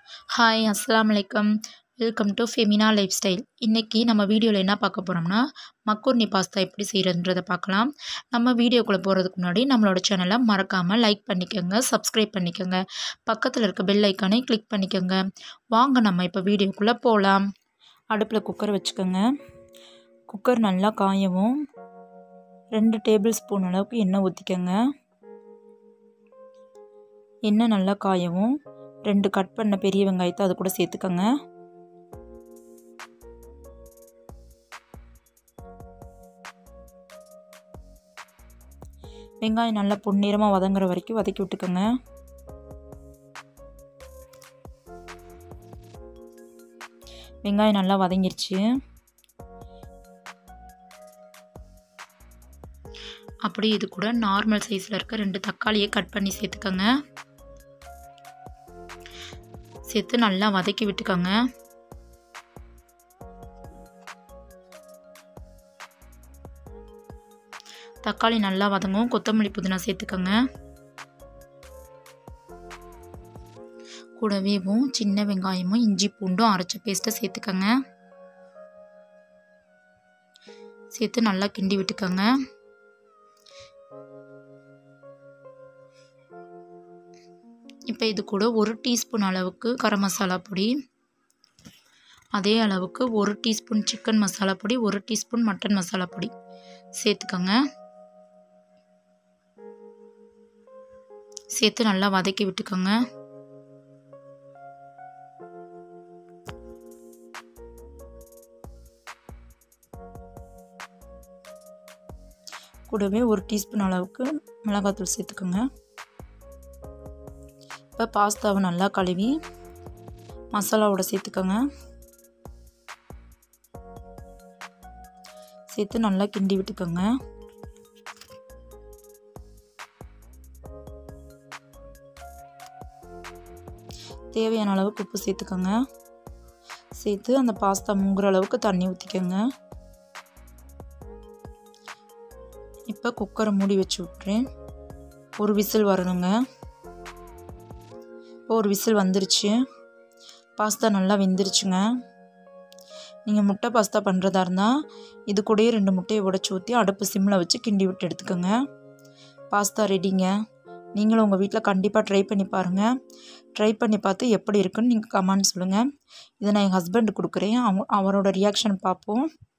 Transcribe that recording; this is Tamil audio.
ஹாய் அஸ்ஸலாமு அலைக்கும் welcome to Femina life style இன்றைக்கி நம்ம வீடியோவில் என்ன பார்க்க போகிறோம்னா மக்கூர்னி பாஸ்தா எப்படி செய்கிறதுன்றதை பார்க்கலாம் நம்ம வீடியோக்குள்ளே போகிறதுக்கு முன்னாடி நம்மளோட சேனலை மறக்காமல் லைக் பண்ணிக்கோங்க சப்ஸ்கிரைப் பண்ணிக்கோங்க பக்கத்தில் இருக்க பெல் ஐக்கானை கிளிக் பண்ணிக்கோங்க வாங்க நம்ம இப்போ வீடியோக்குள்ளே போகலாம் அடுப்பில் குக்கர் வச்சுக்கோங்க குக்கர் நல்லா காயவும் ரெண்டு டேபிள் ஸ்பூன் அளவுக்கு எண்ணெய் ஊற்றிக்கோங்க எண்ணெய் நல்லா காயவும் ரெண்டு கட் பண்ண பெரிய வெங்காயத்தை அது கூட சேர்த்துக்கோங்க வெங்காயம் நல்லா பொன்னிறமாக வதங்குற வரைக்கும் வதக்கி விட்டுக்கோங்க வெங்காயம் நல்லா வதங்கிருச்சு அப்படி இது கூட நார்மல் சைஸில் இருக்க ரெண்டு தக்காளியை கட் பண்ணி சேர்த்துக்கோங்க சேர்த்து நல்லா வதக்கி விட்டுக்கோங்க தக்காளி நல்லா வதங்கும் கொத்தமல்லி புதினா சேர்த்துக்கோங்க கூடவேவும் சின்ன வெங்காயமும் இஞ்சி பூண்டும் அரைச்ச பேஸ்ட்டை சேர்த்துக்கோங்க சேர்த்து நல்லா கிண்டி விட்டுக்கோங்க இப்போ இது கூட ஒரு டீஸ்பூன் அளவுக்கு கரம் மசாலா பொடி அதே அளவுக்கு ஒரு டீஸ்பூன் சிக்கன் மசாலா பொடி ஒரு டீஸ்பூன் மட்டன் மசாலா பொடி சேர்த்துக்கோங்க சேர்த்து நல்லா வதக்கி விட்டுக்கோங்க கூடவே ஒரு டீஸ்பூன் அளவுக்கு மிளகாத்தூள் சேர்த்துக்கோங்க இப்போ பாஸ்தாவை நல்லா கழுவி மசாலாவோட சேர்த்துக்கோங்க சேர்த்து நல்லா கிண்டி விட்டுக்கோங்க தேவையான அளவுக்கு உப்பு சேர்த்துக்கோங்க சேர்த்து அந்த பாஸ்தா முங்குற அளவுக்கு தண்ணி ஊற்றிக்கோங்க இப்போ குக்கரை மூடி வச்சு விட்றேன் ஒரு விசில் வரணுங்க இப்போ ஒரு விசில் வந்துருச்சு பாஸ்தா நல்லா வெந்துருச்சுங்க நீங்கள் முட்டை பாஸ்தா பண்ணுறதா இருந்தால் இது கூடயே ரெண்டு முட்டையை உடச்சி ஊற்றி அடுப்பு சிம்மில் வச்சு கிண்டி விட்டு எடுத்துக்கோங்க பாஸ்தா ரெடிங்க நீங்களும் உங்கள் வீட்டில் கண்டிப்பாக ட்ரை பண்ணி பாருங்கள் ட்ரை பண்ணி பார்த்து எப்படி இருக்குன்னு நீங்கள் கமெண்ட் சொல்லுங்கள் இதை நான் என் ஹஸ்பண்ட் கொடுக்குறேன் அவங்க அவரோட ரியாக்ஷன் பார்ப்போம்